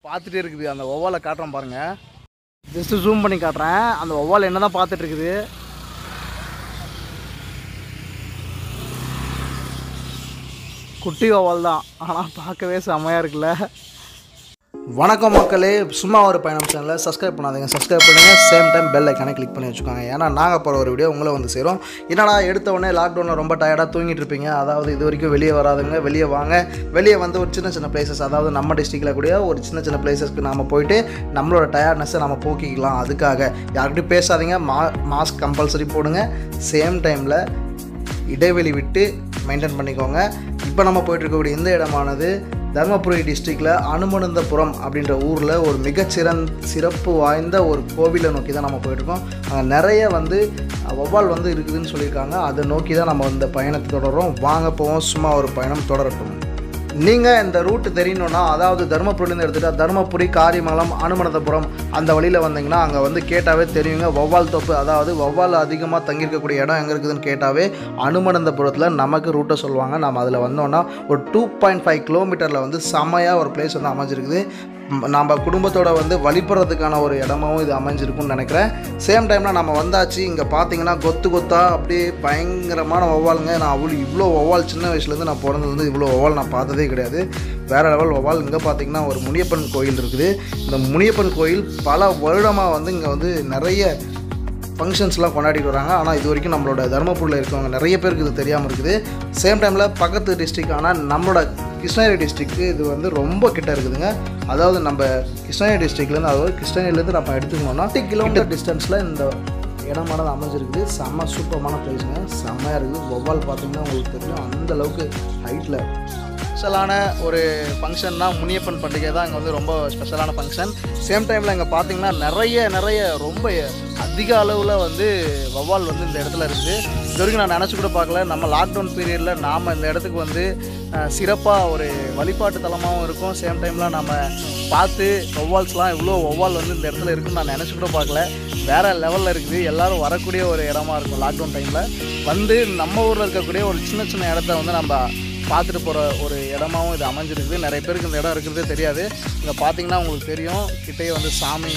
பார்த்துட்டே இருக்குது அந்த ஒவ்வாலை காட்டுறேன் பாருங்க ஜஸ்ட்டு ஜூம் பண்ணி காட்டுறேன் அந்த ஒவ்வால் என்ன தான் பார்த்துட்டு இருக்குது குட்டி ஒவ்வால் தான் ஆனால் பார்க்கவே செம்மையாக இருக்குல்ல வணக்கம் மக்களே சும்மா ஒரு பயணம் சேனலில் சப்ஸ்கிரைப் பண்ணாதீங்க சப்ஸ்கிரைப் பண்ணுங்கள் சேம் டைம் பெல் ஐக்கானே கிளிக் பண்ணி வச்சுக்கோங்க ஏன்னா நாங்கள் போகிற ஒரு வீடியோ உங்களை வந்து சேரும் என்னடா எடுத்த உடனே லாக்டவுனில் ரொம்ப டயர்டாக தூங்கிட்டு இருப்பீங்க அதாவது இது வரைக்கும் வெளியே வராதுங்க வெளியே வாங்க வெளியே வந்து ஒரு சின்ன சின்ன பிளேசஸ் அதாவது நம்ம டிஸ்ட்ரிக்டில் கூடிய ஒரு சின்ன சின்ன பிளேசஸ்க்கு நம்ம போயிட்டு நம்மளோட டயர்ட்னஸை நம்ம போக்கிக்கலாம் அதுக்காக யார்கிட்டையும் பேசாதீங்க மா மாஸ்க் கம்பல்சரி போடுங்க சேம் டைமில் இடைவெளி விட்டு மெயின்டைன் பண்ணிக்கோங்க இப்போ நம்ம போயிட்டு இருக்கக்கூடிய இந்த இடமானது தருமபுரி டிஸ்ட்ரிக்டில் அனுமனந்தபுரம் அப்படின்ற ஊரில் ஒரு மிகச்சிறந் சிறப்பு வாய்ந்த ஒரு கோவிலை நோக்கி தான் நம்ம போயிட்டுருக்கோம் அங்கே நிறைய வந்து அஹ், வௌவால் வந்து இருக்குதுன்னு சொல்லியிருக்காங்க அதை நோக்கி தான் நம்ம இந்த பயணத்தை தொடர்றோம் வாங்க போவோம் சும்மா ஒரு பயணம் தொடரட்டும் நீங்கள் இந்த ரூட் தெரியணும்னா அதாவது தருமபுரிலேருந்து எடுத்துகிட்டா தருமபுரி காரியமங்கலம் அனுமனந்தபுரம் அந்த வழியில் வந்தீங்கன்னா அங்கே வந்து கேட்டாவே தெரியுங்க வௌவால் தோப்பு அதாவது வௌவால் அதிகமாக தங்கியிருக்கக்கூடிய இடம் எங்கே இருக்குதுன்னு கேட்டாவே அனுமனந்தபுரத்தில் நமக்கு ரூட்டை சொல்லுவாங்க நம்ம அதில் வந்தோன்னா ஒரு டூ பாயிண்ட் ஃபைவ் கிலோமீட்டரில் வந்து செமையாக ஒரு பிளேஸ் வந்து அமைஞ்சிருக்குது ம், நம்ம குடும்பத்தோட வந்து வழிபடுறதுக்கான ஒரு இடமாவும் இது அமைஞ்சிருக்கும்னு நினைக்கிறேன் சேம் டைமில் நம்ம வந்தாச்சு இங்கே பார்த்தீங்கன்னா கொத்து கொத்தா அப்படியே பயங்கரமான வௌவாலுங்க நான் அவ்வளோ இவ்வளோ வௌவால் சின்ன வயசுலேருந்து நான் பிறந்தது வந்து இவ்வளோ வௌவால் நான் பார்த்ததே கிடையாது வேறு லெவல் வௌவால் இங்கே பார்த்தீங்கன்னா ஒரு முனியப்பன் கோயில் இருக்குது இந்த முனியப்பன் கோயில் பல வருடமாக வந்து இங்கே வந்து நிறைய ஃபங்க்ஷன்ஸ்லாம் கொண்டாடிட்டு வராங்க ஆனால் இது வரைக்கும் நம்மளோட தருமபுரியில் இருக்கவங்க நிறைய பேருக்கு இது தெரியாமல் இருக்குது சேம் டைமில் பக்கத்து டிஸ்ட்ரிக் ஆனால் நம்மளோட கிருஷ்ணகிரி டிஸ்ட்ரிக்கு இது வந்து ரொம்ப கிட்ட இருக்குதுங்க அதாவது நம்ம கிருஷ்ணகிரி டிஸ்ட்ரிக்ட்லேருந்து அதாவது கிருஷ்ணகிரிலேருந்து நம்ம எடுத்துக்கணும்னா கிலோமீட்டர் டிஸ்டன்ஸில் இந்த இடமானது அமைஞ்சிருக்குது செம்ம சூப்பரமான பிளேஸுங்க செம்மையாக இருக்குது வௌவால் பார்த்தீங்கன்னா உங்களுக்கு தெரியும் அந்த அளவுக்கு ஹைட்டில் ஸ்பெஷலான ஒரு ஃபங்க்ஷன்னா முனியப்பன் பண்டிகை தான் இங்கே வந்து ரொம்ப ஸ்பெஷலான ஃபங்க்ஷன் சேம் டைமில் இங்கே பார்த்தீங்கன்னா நிறைய நிறைய ரொம்ப அதிக அளவில் வந்து வௌவால் வந்து இந்த இடத்துல இருக்குது இது வரைக்கும் நான் நினச்சி கூட பார்க்கல நம்ம லாக்டவுன் பீரியடில் நாம் இந்த இடத்துக்கு வந்து சிறப்பாக ஒரு வழிபாட்டு தலமாகவும் இருக்கும் சேம் டைமில் நம்ம பார்த்து வௌவால்ஸ்லாம் இவ்வளோ வௌவால் வந்து இந்த இடத்துல இருக்குன்னு நான் நினச்சி கூட பார்க்கல வேறு லெவலில் இருக்குது எல்லாரும் வரக்கூடிய ஒரு இடமா இருக்கும் லாக்டவுன் டைமில் வந்து நம்ம ஊரில் இருக்கக்கூடிய ஒரு சின்ன சின்ன இடத்த வந்து நம்ம பார்த்துட்டு போகிற ஒரு இடமாவும் இது அமைஞ்சிருக்குது நிறைய பேருக்கு இந்த இடம் இருக்கிறதே தெரியாது இங்கே பார்த்தீங்கன்னா உங்களுக்கு தெரியும் கிட்டேயே வந்து சாமி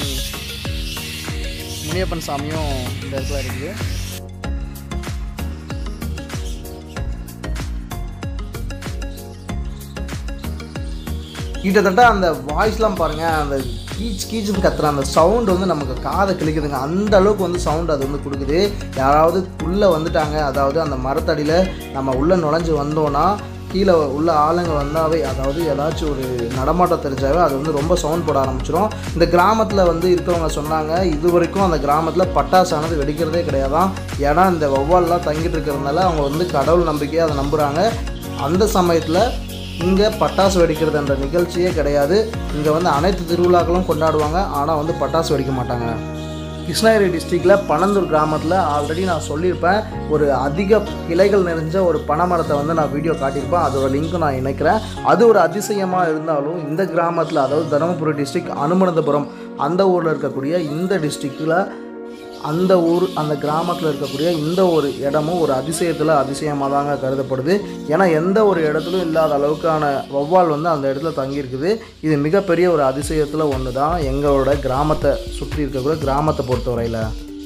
முனியப்பன் சாமியும் இந்த இடத்துல இருக்குது கிட்டத்தட்ட அந்த வாய்ஸ்லாம் பாருங்கள் அந்த கீச் கீச்சுன்னு கத்துற அந்த சவுண்ட் வந்து நமக்கு காதை கிழிக்குதுங்க அந்த அளவுக்கு வந்து சவுண்ட் அது வந்து கொடுக்குது யாராவது உள்ளே வந்துட்டாங்க அதாவது அந்த மரத்தடியில் நம்ம உள்ளே நுழைஞ்சு வந்தோன்னா கீழே உள்ள ஆளுங்க வந்தாவே அதாவது ஏதாச்சும் ஒரு நடமாட்டம் தெரிஞ்சாவே அது வந்து ரொம்ப சவுண்ட் போட ஆரம்பிச்சிடும் இந்த கிராமத்தில் வந்து இருக்கவங்க சொன்னாங்க இது வரைக்கும் அந்த கிராமத்தில் பட்டாசானது வெடிக்கிறதே கிடையாதான் ஏன்னா இந்த வௌவால்லாம் தங்கிட்டு இருக்கிறதுனால அவங்க வந்து கடவுள் நம்பிக்கையை அதை நம்புகிறாங்க அந்த சமயத்தில் இங்கே பட்டாசு வெடிக்கிறது என்ற நிகழ்ச்சியே கிடையாது இங்கே வந்து அனைத்து திருவிழாக்களும் கொண்டாடுவாங்க ஆனால் வந்து பட்டாசு வெடிக்க மாட்டாங்க கிருஷ்ணகிரி டிஸ்ட்ரிக்டில் பனந்தூர் கிராமத்தில் ஆல்ரெடி நான் சொல்லியிருப்பேன் ஒரு அதிக கிளைகள் நிறைஞ்ச ஒரு பனைமரத்தை வந்து நான் வீடியோ காட்டியிருப்பேன் அதோட லிங்க்கும் நான் இணைக்கிறேன் அது ஒரு அதிசயமாக இருந்தாலும் இந்த கிராமத்தில் அதாவது தருமபுரி டிஸ்ட்ரிக்ட் அனுமனந்தபுரம் அந்த ஊரில் இருக்கக்கூடிய இந்த டிஸ்ட்ரிக்டில் அந்த ஊர் அந்த கிராமத்தில் இருக்கக்கூடிய இந்த ஒரு இடமும் ஒரு அதிசயத்தில் அதிசயமாக தாங்க கருதப்படுது ஏன்னா எந்த ஒரு இடத்துலையும் இல்லாத அளவுக்கான வௌவால் வந்து அந்த இடத்துல தங்கியிருக்குது இது மிகப்பெரிய ஒரு அதிசயத்தில் ஒன்று தான் எங்களோட கிராமத்தை சுற்றி இருக்கக்கூடிய கிராமத்தை பொறுத்தவரையில்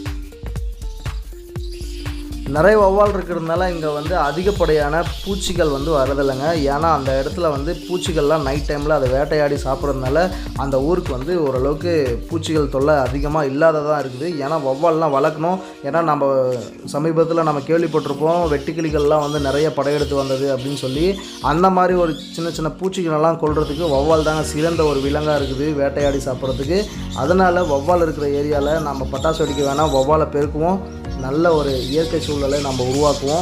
நிறைய வௌவால் இருக்கிறதுனால இங்கே வந்து அதிகப்படியான பூச்சிகள் வந்து வரதில்லைங்க ஏன்னா அந்த இடத்துல வந்து பூச்சிகள்லாம் நைட் டைமில் அதை வேட்டையாடி சாப்பிட்றதுனால அந்த ஊருக்கு வந்து ஓரளவுக்கு பூச்சிகள் தொல்லை அதிகமாக இல்லாததாக இருக்குது ஏன்னா வௌவால்லாம் வளர்க்கணும் ஏன்னா நம்ம சமீபத்தில் நம்ம கேள்விப்பட்டிருப்போம் வெட்டுக்கிளிகள்லாம் வந்து நிறைய படையெடுத்து வந்தது அப்படின்னு சொல்லி அந்த மாதிரி ஒரு சின்ன சின்ன பூச்சிகளெல்லாம் கொல்றதுக்கு வௌவால் தாங்க சிறந்த ஒரு விலங்காக இருக்குது வேட்டையாடி சாப்பிட்றதுக்கு அதனால் வௌவால் இருக்கிற ஏரியாவில் நம்ம பட்டாசு வெடிக்க வேணாம் வௌவாலை பெருக்குவோம் நல்ல ஒரு இயற்கை சூழலை நம்ம உருவாக்குவோம்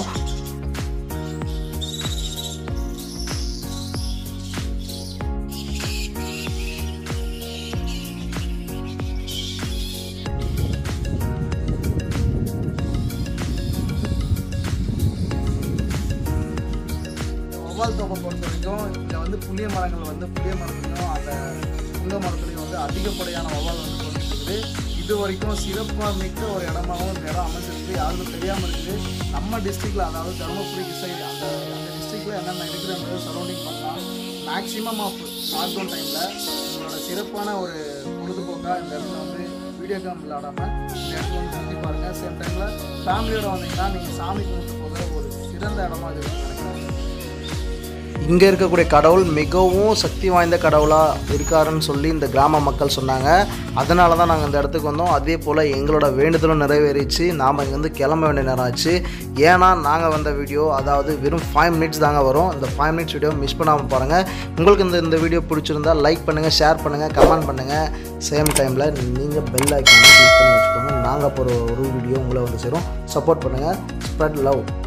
வௌவால் தோப்பை பொறுத்த வரைக்கும் இங்கே வந்து புளிய மரங்கள் வந்து புளிய மரத்துலையும் அந்த புங்க மரத்துலையும் வந்து அதிகப்படியான வௌவால் வந்து கொடுத்துருக்குது இது வரைக்கும் சிறப்பாக மிக்க ஒரு இடமாகவும் இந்த இடம் அமைஞ்சிருக்கு யாருக்கும் தெரியாமல் இருக்குது நம்ம டிஸ்ட்ரிக்டில் அதாவது தருமபுரி சைடு அந்த அந்த டிஸ்ட்ரிக்டில் என்னென்ன இருக்குதுன்றது சரௌண்டிங் பண்ணலாம் மேக்ஸிமம் ஆஃப் லாக்டவுன் டைமில் உங்களோட சிறப்பு சிறப்பான ஒரு பொழுதுபோக்காக இந்த இடத்துல வந்து வீடியோ கேம் விளையாடாமல் இந்த இடத்துல வந்து சுற்றி பாருங்கள் சேம் டைமில் ஃபேமிலியோட வந்தீங்கன்னா நீங்கள் சாமி கும்பிட்டு போகிற ஒரு சிறந்த இடமா இது இருக்குன்னு நினைக்கிறேன் இங்கே இருக்கக்கூடிய கடவுள் மிகவும் சக்தி வாய்ந்த கடவுளாக இருக்காருன்னு சொல்லி இந்த கிராம மக்கள் சொன்னாங்க அதனால தான் நாங்கள் இந்த இடத்துக்கு வந்தோம் அதே போல் எங்களோட வேண்டுதலும் நிறைவேறிச்சு நாம் இங்கேருந்து கிளம்ப வேண்டிய நேரம் ஆச்சு ஏன்னா நாங்கள் வந்த வீடியோ அதாவது வெறும் ஃபைவ் மினிட்ஸ் தாங்க வரும் இந்த ஃபைவ் மினிட்ஸ் வீடியோ மிஸ் பண்ணாமல் பாருங்கள் உங்களுக்கு இந்த இந்த வீடியோ பிடிச்சிருந்தா லைக் பண்ணுங்கள் ஷேர் பண்ணுங்கள் கமெண்ட் பண்ணுங்கள் சேம் டைமில் நீங்கள் பெல் ஐக்கானை கிளிக் பண்ணி வச்சுக்கோங்க நாங்கள் போகிற ஒரு வீடியோ உங்களை வந்து சேரும் சப்போர்ட் பண்ணுங்கள் ஸ்ப்ரெட் லவ்